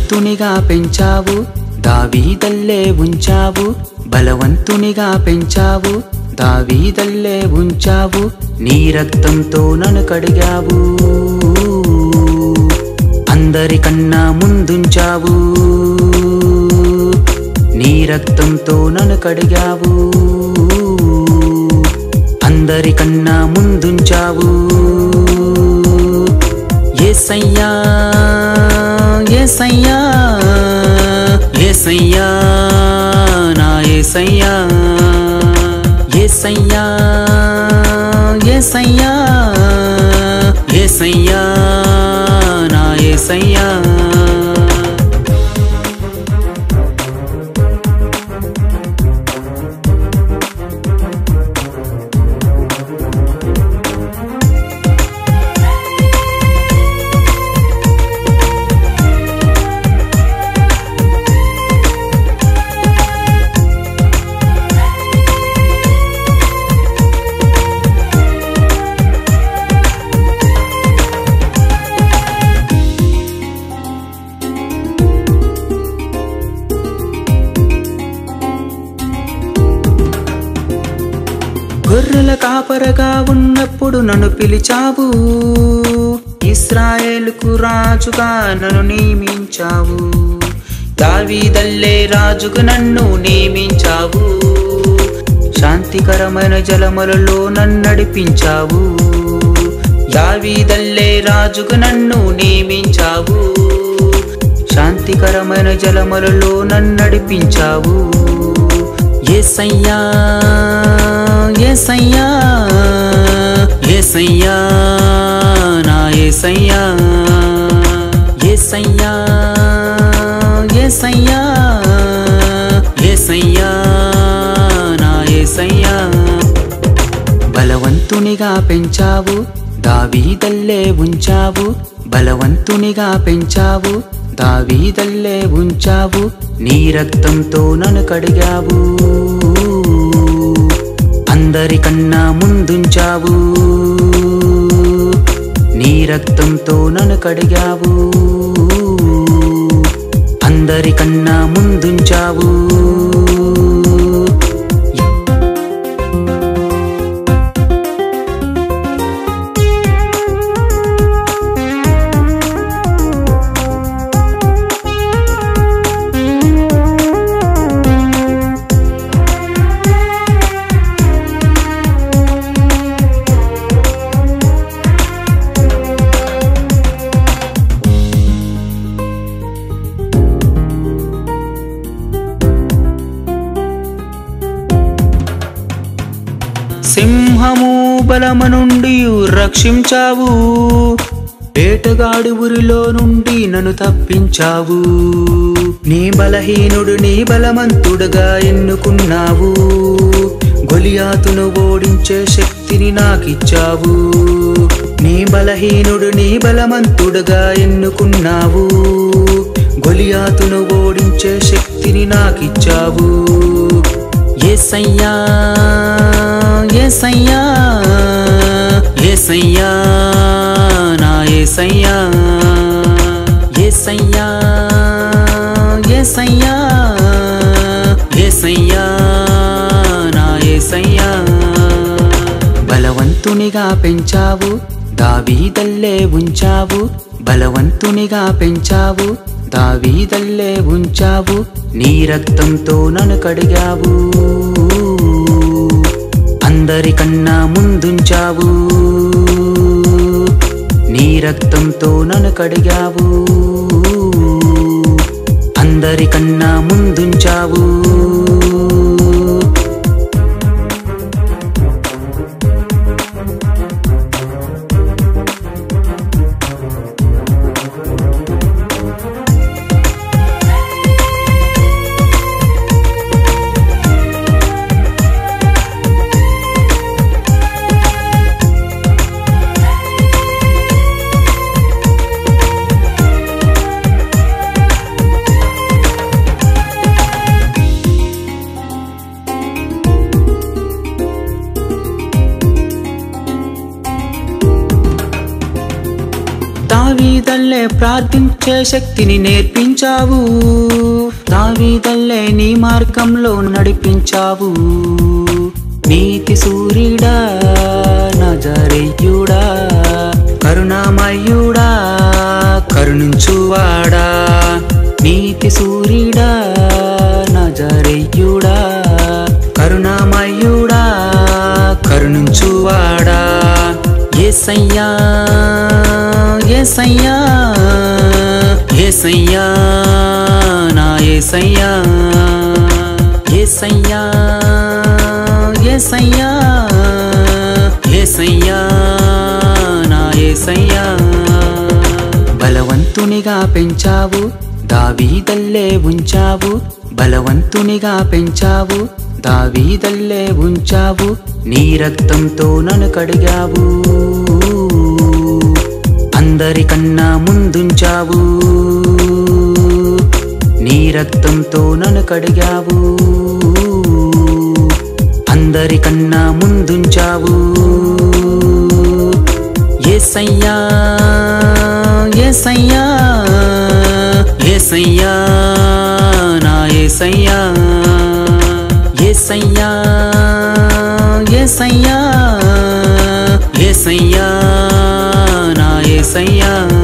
బలవంతునిగా పెంచావు దావీదల్లే ఉంచావు బలవంతునిగా పెంచావు దావీదల్లే ఉంచావు నీ రక్తంతో నన్ను కడిగావు అందరికన్నా ముందుంచావు నీ రక్తంతో నన్ను కడిగావు అందరికన్నా ముందుంచావు ఏసయ్యా ఏసయ్యా ఏసయ్యా నా ఏసయ్యా ఏసయ్యా ఏసయ్యా ఏసయ్యా నా ఏసయ్యా గొర్రెల కాపరగా ఉన్నప్పుడు నన్ను పిలిచావు ఇస్రాయేలుకు రాజుగా నన్ను నియమించావు దావీదల్లే రాజుకు నన్ను నియమించావు శాంతికరమైన జలములలో నన్ను నడిపించావు దావీదల్లే రాజుకు నన్ను నియమించావు శాంతికరమైన జలములలో నన్ను నడిపించావు ఏసయ్యా ఏసయ్యా ఏసయ్యా నా ఏసయ్యా ఏసయ్యా ఏసయ్యా ఏసయ్యా నా ఏసయ్యా బలవంతునిగా పెంచావు దావీదల్లే ఉంచావు బలవంతునిగా పెంచావు దావీదల్లే ఉంచావు నీ రక్తంతో నన్ను కడిగావు అందరికన్నా ముందుంచావు నీ రక్తంతో నన్ను కడిగావు అందరికన్నా ముందుంచావు సింహము బలము నుండి రక్షించావు వేటగాడి ఊరిలో నుండి నన్ను తప్పించావు నీ బలహీనుడు నీ బలవంతుడుగా ఎన్నుకున్నావు గొలియాతును ఓడించే శక్తిని నాకిచ్చావు నీ బలహీనుడు నీ బలవంతుడుగా ఎన్నుకున్నావు గొలియాతును ఓడించే శక్తిని నాకిచ్చావు ఏసయ్యా ఏసయ్యా ఏసయ్యా నా ఏసయ్యా ఏసయ్యా ఏసయ్యా ఏసయ్యా నా ఏసయ్యా బలవంతునిగా పెంచావు దావీదల్లే ఉంచావు బలవంతునిగా పెంచావు దావీదల్లే ఉంచావు నీ రక్తంతో నన్ను కడిగావు అందరికన్నా ముందుంచావు నీ రక్తంతో నన్ను కడిగావు అందరికన్నా ముందుంచావు దావీదల్లే ప్రార్థించే శక్తిని నేర్పించావు దావీదల్లే నీ మార్గంలో నడిపించావు నీతి సూర్యుడా నజరేయుడా కరుణామయుడా కరుణించువాడా నీతి సూర్యుడా నజరేయుడా కరుణామయుడా కరుణించువాడా ఏసయ్యా ఏసయ్యా ఏసయ్యా నా ఏసయ్యా ఏసయ్యా ఏసయ్యా ఏసయ్యా నా ఏసయ్యా బలవంతునిగా పెంచావు దావీదల్లే ఉంచావు బలవంతునిగా పెంచావు దావీదల్లే ఉంచావు నీ రక్తంతో నన్ను కడిగావు అందరికన్నా ముందుంచావు నీ రక్తంతో నన్ను కడిగావు అందరికన్నా ముందుంచావు ఏసయ్యా ఏసయ్యా ఏసయ్యా నా ఏసయ్యా ఏసయ్యా ఏసయ్యా ఏసయ్యా నా ఏసయ్యా